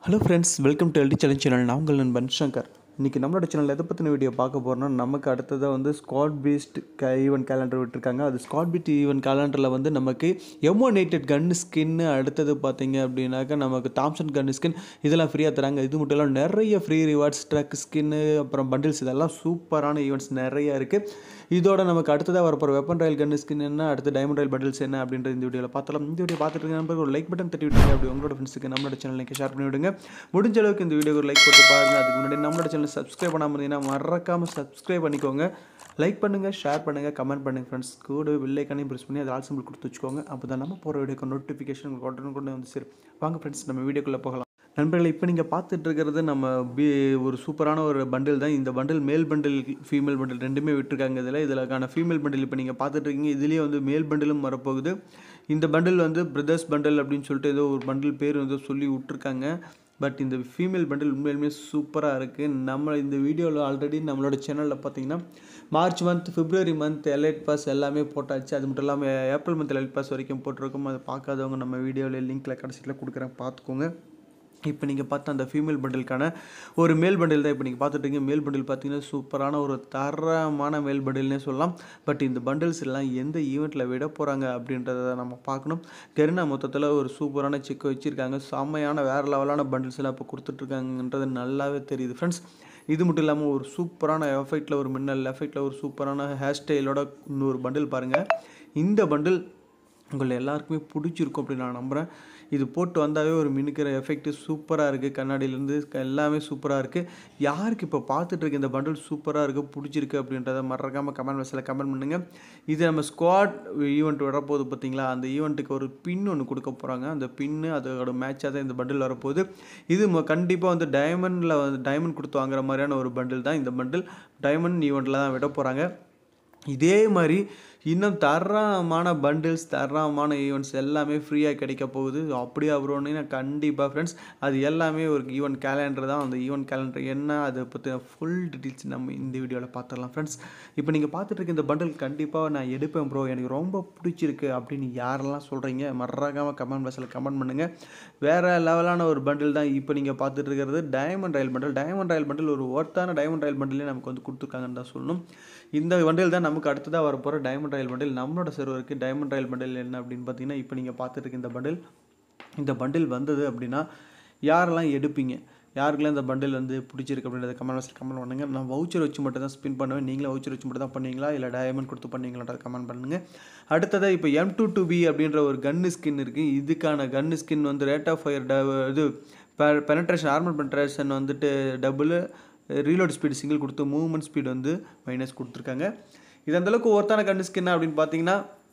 hello friends welcome to LD challenge channel நான் உங்கள் நண்பன் சங்கர் இன்றைக்கி நம்மளோட சேனலில் எதை பற்றின வீடியோ பார்க்க போகிறோம்னா நமக்கு அடுத்ததாக வந்து ஸ்காட் பீஸ்ட் க ஈவெண்ட் கேலண்டர் விட்டுருக்காங்க அது ஸ்காட் பீட் ஈவெண்ட் கேலண்டரில் வந்து நமக்கு எமோனேட்டட் கன் ஸ்கின்னு அடுத்தது பார்த்தீங்க அப்படின்னாக்கா நமக்கு தாம்சன் கன் ஸ்கின் இதெல்லாம் ஃப்ரீயாக தராங்க இது மட்டும் இல்லாமல் நிறைய ஃப்ரீ ரிவார்ட்ஸ் ட்ரக் ஸ்கின்னு அப்புறம் பண்டில்ஸ் இதெல்லாம் சூப்பரான ஈவெண்ட்ஸ் நிறைய இருக்குது இதோட நமக்கு அடுத்ததாக வரப்போகிற வெப்பன் ராயல் கன் ஸ்கின் என்ன அடுத்து டைமண்ட் ராயல் பண்டில்ஸ் என்ன அப்படின்ற இந்த வீடியோவில் பார்த்தலாம் இந்த வீடியோ பார்த்துட்டு இருக்க நம்பருக்கு ஒரு லைக் பட்டன் தட்டி விட்டுருங்க அப்படி உங்களோட ஃப்ரெண்ட்ஸுக்கு நம்மளோட சேனலுக்கு ஷேர் பண்ணி விடுங்க முடிஞ்ச அளவுக்கு இந்த வீடியோக்கு ஒரு லைக் போட்டு பாருங்க அதுக்கு முன்னாடி நம்மளோட சேனல் சப்ஸ்கிரைப் பண்ணாமல் இருந்தீங்கன்னா மறக்காமல் சப்ஸ்கிரைப் பண்ணிக்கோங்க லைக் பண்ணுங்கள் ஷேர் பண்ணுங்கள் கமெண்ட் பண்ணுங்கள் ஃப்ரெண்ட்ஸ் கூட வில்லைக்கானையும் ப்ரெஸ் பண்ணி அது ஆல் சிம்பிள் கொடுத்து வச்சுக்கோங்க அப்போ தான் நம்ம போகிற வீடியோக்கு நோட்டிஃபிகேஷன் உங்களுக்கு உடனே கொண்டு வந்து சரி வாங்க ஃப்ரெண்ட்ஸ் நம்ம வீடியோக்குள்ளே போகலாம் நண்பர்களே இப்போ நீங்கள் பார்த்துட்டு இருக்கிறது நம்ம பி ஒரு சூப்பரான ஒரு பண்டில் தான் இந்த பண்டில் மேல் பண்டில் ஃபீமேல் பண்டில் ரெண்டுமே விட்டுருக்காங்க இதில் இதில்க்கான ஃபீமேல் பண்டில் இப்போ நீங்கள் பார்த்துட்டு இருக்கீங்க இதுலேயே வந்து மேல் பண்டிலும் வரப்போகுது இந்த பண்டில் வந்து பிரதர்ஸ் பண்டில் அப்படின்னு சொல்லிட்டு ஏதோ ஒரு பண்டில் பேர் வந்து சொல்லி விட்ருக்காங்க பட் இந்த ஃபீமேல் பண்டில் உண்மையிலுமே சூப்பராக இருக்குது நம்ம இந்த வீடியோவில் ஆல்ரெடி நம்மளோட சேனலில் பார்த்தீங்கன்னா March month February month elite pass எல்லாமே போட்டாச்சு அது மட்டும் இல்லாமல் ஏப்ரல் மந்த் எலைட் பாஸ் வரைக்கும் போட்டிருக்கோம் அதை பார்க்காதவங்க நம்ம வீடியோவில் லிங்க்கில் கடைசியில் கொடுக்குறேன் பார்த்துக்கோங்க இப்போ நீங்கள் பார்த்த அந்த ஃபீமேல் பண்டிலுக்கான ஒரு மேல் பண்டில் தான் இப்போ நீங்கள் பார்த்துட்டீங்க மேல் பண்டில் பார்த்தீங்கன்னா சூப்பரான ஒரு தரமான மேல் பண்டில்னே சொல்லலாம் பட் இந்த பண்டில்ஸ் எல்லாம் எந்த ஈவெண்ட்டில் விட போகிறாங்க அப்படின்றத நம்ம பார்க்கணும் கெரினா மொத்தத்தில் ஒரு சூப்பரான செக் வச்சுருக்காங்க செம்மையான வேறு லெவலான பண்டில்ஸ் எல்லாம் இப்போ கொடுத்துட்ருக்காங்கன்றது நல்லாவே தெரியுது ஃப்ரெண்ட்ஸ் இது மட்டும் இல்லாமல் ஒரு சூப்பரான எஃபெக்டில் ஒரு மின்னல் எஃபெக்டில் ஒரு சூப்பரான ஹேர் ஸ்டைலோட இன்னொரு பண்டில் பாருங்கள் இந்த பண்டில் உங்களை எல்லாருக்குமே பிடிச்சிருக்கும் அப்படின்னு நான் நம்புகிறேன் இது போட்டு வந்தாவே ஒரு மினுக்கிற எஃபெக்ட் சூப்பராக இருக்குது கண்ணாடியிலேருந்து எல்லாமே சூப்பராக இருக்குது யாருக்கு இப்போ பார்த்துட்டு இருக்க இந்த பண்டில் சூப்பராக இருக்குது பிடிச்சிருக்கு அப்படின்றத மறக்காமல் கமெண்ட் பாக்ஸில் கமெண்ட் பண்ணுங்கள் இது நம்ம ஸ்குவாட் ஈவெண்ட் வரப்போகுது பார்த்தீங்களா அந்த ஈவெண்ட்டுக்கு ஒரு பின் ஒன்று கொடுக்க போகிறாங்க அந்த பின்னு அதோட மேட்சாக தான் இந்த பண்டில் வரப்போகுது இது கண்டிப்பாக வந்து டைமண்டில் வந்து டைமண்ட் கொடுத்து வாங்குற மாதிரியான ஒரு பண்டில் தான் இந்த பண்டில் டைமண்ட் ஈவெண்ட்டில் தான் விட போகிறாங்க இதே மாதிரி இன்னும் தரமான பண்டில்ஸ் தரமான ஈவெண்ட்ஸ் எல்லாமே ஃப்ரீயாக கிடைக்க போகுது அப்படியே வருவோன்னா கண்டிப்பாக ஃப்ரெண்ட்ஸ் அது எல்லாமே ஒரு ஈவெண்ட் கேலண்டர் தான் அந்த ஈவெண்ட் கேலண்டர் என்ன அதை பற்றின ஃபுல் டீட்டெயில்ஸ் நம்ம இந்த வீடியோவில் பார்த்துடலாம் ஃப்ரெண்ட்ஸ் இப்போ நீங்கள் பார்த்துட்டு இருக்க இந்த பண்டில் கண்டிப்பாக நான் எடுப்பேன் ப்ரோ எனக்கு ரொம்ப பிடிச்சிருக்கு அப்படின்னு யாரெல்லாம் சொல்கிறீங்க மறக்காமல் கமெண்ட் பாக்ஸில் கமெண்ட் பண்ணுங்கள் வேறு லெவலான ஒரு பண்டில் தான் இப்போ நீங்கள் பார்த்துட்டு இருக்கிறது diamond rail bundle diamond rail bundle ஒரு ஒர்த்தான டைமண்ட் ரயில் பண்டிலே நமக்கு வந்து கொடுத்துருக்காங்கன்னு தான் சொல்லணும் இந்த பண்டில் தான் நமக்கு அடுத்ததாக வரப்போகிற டைமண்ட் ரயில் பண்டில் நம்மளோட சர்வருக்கு டைமண்ட் ரயில் பண்டில் என்ன அப்படின்னு பார்த்தீங்கன்னா இப்போ நீங்கள் பார்த்துட்டு இருக்க இந்த பண்டில் இந்த பண்டில் வந்தது அப்படின்னா யாரெல்லாம் எடுப்பீங்க யாருக்கெல்லாம் இந்த பண்டில் வந்து பிடிச்சிருக்கு அப்படின்றத கமெண்ட் பாக்ஸில் கமெண்ட் பண்ணுங்கள் நான் வவுச்சர் வச்சு மட்டும் தான் ஸ்பின் பண்ணுவேன் நீங்களும் வவுச்சர் வச்சு மட்டும் தான் பண்ணுவீங்களா இல்லை டைமண்ட் கொடுத்து பண்ணுவீங்களான்றத கமெண்ட் பண்ணுங்கள் அடுத்ததாக இப்போ எம் டூ டூ பி அப்படின்ற ஒரு கன்னு ஸ்கின் இருக்குது இதுக்கான கன்னு ஸ்கின் வந்து ரேட் ஆஃப் ஃபயர் ட இது பெனட்ரேஷன் ஆர்மல் பெனட்ரேஷன் வந்துட்டு டபுள் ரீலோட் ஸ்பீடு சிங்கிள் கொடுத்து மூவ்மெண்ட் ஸ்பீடு வந்து மைனஸ் கொடுத்துருக்காங்க இது அந்தளவுக்கு ஒருத்தான கன்னு ஸ்கின் அப்படின்னு பார்த்தீங்கன்னா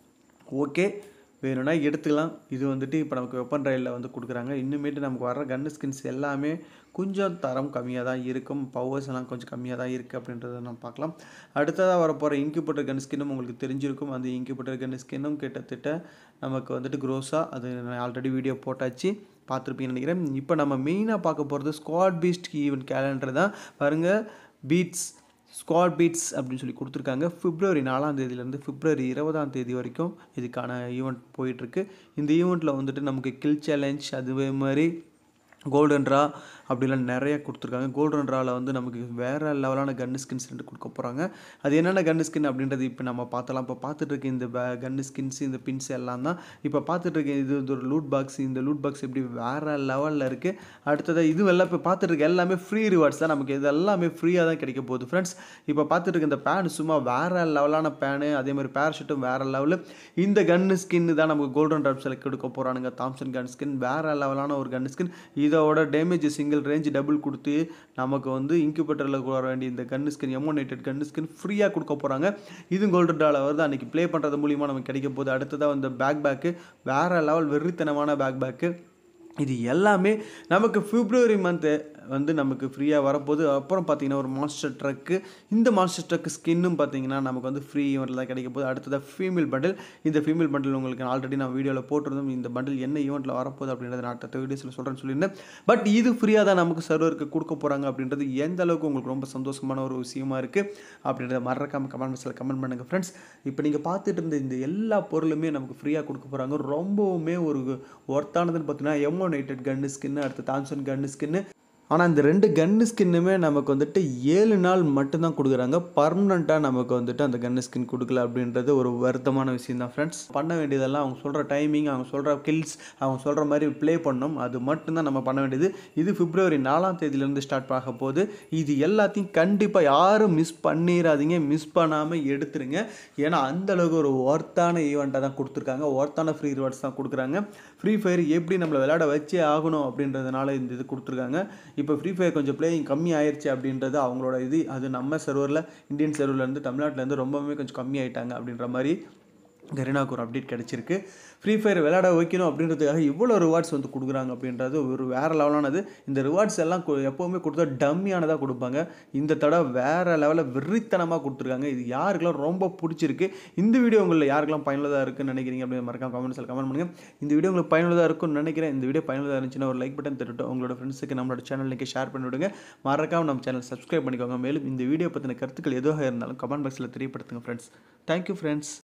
ஓகே வேணும்னா எடுத்துக்கலாம் இது வந்துட்டு இப்போ நமக்கு வெப்பன் ரயிலில் வந்து கொடுக்குறாங்க இன்னுமேட்டு நமக்கு வர கன்னு ஸ்கின்ஸ் எல்லாமே கொஞ்சம் தரம் கம்மியாக தான் இருக்கும் பவர்ஸ் எல்லாம் கொஞ்சம் கம்மியாக தான் இருக்குது அப்படின்றத நம்ம பார்க்கலாம் அடுத்ததாக வரப்போகிற இன்குபேட்டர் கன் ஸ்கின்னும் உங்களுக்கு தெரிஞ்சிருக்கும் அந்த இன்குபேட்டர் கன் ஸ்கின்னும் கிட்டத்தட்ட நமக்கு வந்துட்டு க்ரோஸாக அது நான் ஆல்ரெடி வீடியோ போட்டாச்சு பார்த்துருப்பீங்கன்னு நினைக்கிறேன் இப்போ நம்ம மெயினாக பார்க்க போகிறது ஸ்குவாட் பீஸ்ட் ஈவெண்ட் கேலண்டர் தான் பாருங்கள் பீட்ஸ் ஸ்குவாட் பீட்ஸ் அப்படின்னு சொல்லி கொடுத்துருக்காங்க பிப்ரவரி நாலாம் தேதியிலேருந்து பிப்ரவரி இருபதாம் தேதி வரைக்கும் இதுக்கான ஈவெண்ட் போயிட்டுருக்கு இந்த ஈவெண்ட்டில் வந்துட்டு நமக்கு கில் சேலஞ்ச் அதுவே மாதிரி கோல்டன் ட்ரா அப்படிலாம் நிறைய கொடுத்துருக்காங்க கோல்டன் ட்ராவில் வந்து நமக்கு வேறு லெவலான கன்னு ஸ்கின்ஸ் ரெண்டு கொடுக்க போகிறாங்க அது என்னென்ன கன்னு ஸ்கின் அப்படின்றது இப்போ நம்ம பார்த்தலாம் இப்போ பார்த்துட்டு இருக்க இந்த கன்னு ஸ்கின்ஸ் இந்த பின்ஸ் எல்லாம் தான் இப்போ பார்த்துட்டு இருக்க இது ஒரு லூட் பாக்ஸ் இந்த லூட் பாக்ஸ் எப்படி வேறு லெவலில் இருக்குது அடுத்ததாக இது எல்லாம் இப்போ பார்த்துட்டு இருக்க எல்லாமே ஃப்ரீ ரிவார்ட்ஸ் தான் நமக்கு இது எல்லாமே ஃப்ரீயாக தான் கிடைக்க போகுது ஃப்ரெண்ட்ஸ் இப்போ பார்த்துட்டு இருக்க இந்த பேன் சும்மா வேறு லெவலான பேனு அதே மாதிரி பேராஷூட்டும் வேறு லெவலு இந்த கன்னு ஸ்கின்னு தான் நமக்கு கோல்டன் ட்ராப்ஸில் கொடுக்க போகிறானுங்க தாம்சன் கன் ஸ்கின் வேறு லெவலான ஒரு கன் ஸ்கின் இதோட டேமேஜ் சிங்கிள் ரேஞ்ச் டபுள் கொடுத்து நமக்கு வந்து இன்குபேட்டரில் வர வேண்டிய இந்த கன் ஸ்கின் எமோனேட்டட் கன் ஸ்கின் ஃப்ரீயாக கொடுக்க போகிறாங்க இது கோல்டன் டாலர் வருது அன்றைக்கி ப்ளே பண்ணுறது மூலிமா நமக்கு கிடைக்க போகுது அடுத்ததாக வந்து பேக் பேக்கு வேறு லெவல் வெறித்தனமான பேக் பேக்கு இது எல்லாமே நமக்கு பிப்ரவரி மந்த்து வந்து நமக்கு ஃப்ரீயாக வரப்போகுது அப்புறம் பார்த்தீங்கன்னா ஒரு மாஸ்டர் ட்ரக்கு இந்த மாஸ்டர் ட்ரக் ஸ்கின்னும் பார்த்தீங்கன்னா நமக்கு வந்து ஃப்ரீ ஈவெண்ட்டில் தான் கிடைக்க போகுது அடுத்ததாக ஃபீமேல் பண்டில் இந்த ஃபீமேல் பண்டில் உங்களுக்கு ஆல்ரெடி நான் வீடியோவில் போட்டிருந்தோம் இந்த பண்டில் என்ன ஈவெண்ட்டில் வரப்போகுது அப்படின்றத நான் அடுத்த வீடியோஸில் சொல்கிறேன்னு சொல்லியிருந்தேன் பட் இது ஃப்ரீயாக தான் நமக்கு சர்வருக்கு கொடுக்க போகிறாங்க அப்படின்றது எந்த அளவுக்கு உங்களுக்கு ரொம்ப சந்தோஷமான ஒரு விஷயமா இருக்குது அப்படின்றத மறக்காமல் கமெண்ட் பாக்ஸில் கமெண்ட் பண்ணுங்கள் ஃப்ரெண்ட்ஸ் இப்போ நீங்கள் பார்த்துட்டு இருந்த இந்த எல்லா பொருளுமே நமக்கு ஃப்ரீயாக கொடுக்க போகிறாங்க ரொம்பவுமே ஒரு ஒர்த்தானதுன்னு பார்த்தீங்கன்னா எம்ஓ நைட்டட் கன்னு ஸ்கின்னு அடுத்து தான்சன் கன்னு ஸ்கின்னு ஆனால் இந்த ரெண்டு கன்னு ஸ்கின்னுமே நமக்கு வந்துட்டு ஏழு நாள் மட்டும்தான் கொடுக்குறாங்க பர்மனெண்ட்டாக நமக்கு வந்துட்டு அந்த கன்னு ஸ்கின் கொடுக்கல அப்படின்றது ஒரு வருத்தமான விஷயம் தான் ஃப்ரெண்ட்ஸ் பண்ண வேண்டியதெல்லாம் அவங்க சொல்கிற டைமிங் அவங்க சொல்கிற கில்ஸ் அவங்க சொல்கிற மாதிரி ப்ளே பண்ணணும் அது மட்டும்தான் நம்ம பண்ண வேண்டியது இது பிப்ரவரி நாலாம் தேதியிலேருந்து ஸ்டார்ட் ஆக போகுது இது எல்லாத்தையும் கண்டிப்பாக யாரும் மிஸ் பண்ணிடாதீங்க மிஸ் பண்ணாமல் எடுத்துருங்க ஏன்னா அந்த அளவுக்கு ஒரு ஒர்த்தான ஈவெண்ட்டாக தான் கொடுத்துருக்காங்க ஒர்த்தான ஃப்ரீ ரிவார்ட்ஸ் தான் கொடுக்குறாங்க ஃப்ரீ ஃபயர் எப்படி நம்மளை விளையாட வச்சே ஆகணும் அப்படின்றதுனால இந்த இது கொடுத்துருக்காங்க இப்போ ஃப்ரீ ஃபயர் கொஞ்சம் பிளேயிங் கம்மி ஆயிடுச்சு அப்படின்றது அவங்களோட இது அது நம்ம சர்வரில் இந்தியன் சர்வர்லேருந்து தமிழ்நாட்டிலேருந்து ரொம்பவுமே கொஞ்சம் கம்மி ஆயிட்டாங்க அப்படின்ற மாதிரி கரீனாவுக்கு ஒரு அப்டேட் கிடச்சிருக்கு ஃப்ரீ ஃபயர் விளையாட வைக்கணும் அப்படின்றதுக்காக இவ்வளோ ரிவார்ட்ஸ் வந்து கொடுக்குறாங்க அப்படின்றது ஒரு வேறு லெவலானது இந்த ரிவார்ட்ஸ் எல்லாம் கு- எப்போவுமே கொடுத்தா டம்மியானதாக கொடுப்பாங்க இந்த தடவை வேறு லெவலில் வெறித்தனமாக கொடுத்துருக்காங்க இது யாருக்கெல்லாம் ரொம்ப பிடிச்சிருக்கு இந்த வீடியோ உங்களில் யாருக்கெல்லாம் பயனுள்ளதாக இருக்குன்னு நினைக்கிறீங்க அப்படின்னு மறக்காம கமெண்ட்ஸில் கமெண்ட் பண்ணுங்கள் இந்த வீடியோ உங்களுக்கு பயனுள்ளதாக இருக்கும்னு நினைக்கிறேன் இந்த வீடியோ பயனுள்ளதாக இருந்துச்சுன்னா ஒரு லைக் பட்டன் தட்டுட்டு உங்களோட ஃப்ரெண்ட்ஸுக்கு நம்மளோட சேனல் லிங்கை ஷேர் பண்ணி விடுங்க மறக்காம நம்ம சேனல் சப்ஸ்கிரைப் பண்ணிக்கோங்க மேலும் இந்த வீடியோ பற்றின கருத்துக்கள் எதுவாக இருந்தாலும் கமெண்ட் பாக்ஸில் தெரியப்படுத்துங்க ஃப்ரெண்ட்ஸ் தேங்க்யூ ஃப்ரெண்ட்ஸ்